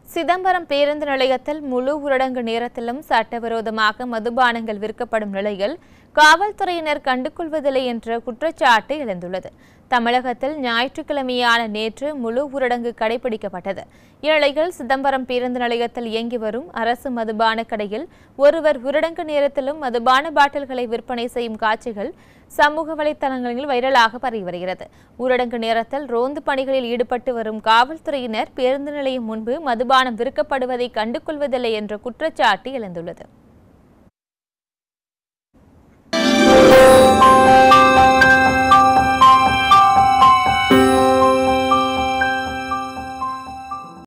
சிதம்பரம் பேருந்து நிலையத்தில் முழு ஊரடங்கு நேரத்திலும் சட்டவிரோதமாக மதுபானங்கள் விற்கப்படும் நிலையில் காவல்துறையினர் கண்டுகொள்வதில்லை என்ற குற்றச்சாட்டு எழுந்துள்ளது தமிழகத்தில் ஞாயிற்றுக்கிழமையான நேற்று முழு ஊரடங்கு கடைபிடிக்கப்பட்டது இந்நிலையில் சிதம்பரம் பேருந்து நிலையத்தில் இயங்கி வரும் அரசு மதுபான கடையில் ஒருவர் ஊரடங்கு நேரத்திலும் மதுபான பாட்டில்களை விற்பனை செய்யும் காட்சிகள் சமூக வலைத்தளங்களில் வைரலாக பரவி வருகிறது ஊரடங்கு நேரத்தில் ரோந்து பணிகளில் ஈடுபட்டு வரும் காவல்துறையினர் பேருந்து நிலையம் முன்பு மதுபானம் விற்கப்படுவதை கண்டுகொள்வதில்லை என்ற குற்றச்சாட்டு எழுந்துள்ளது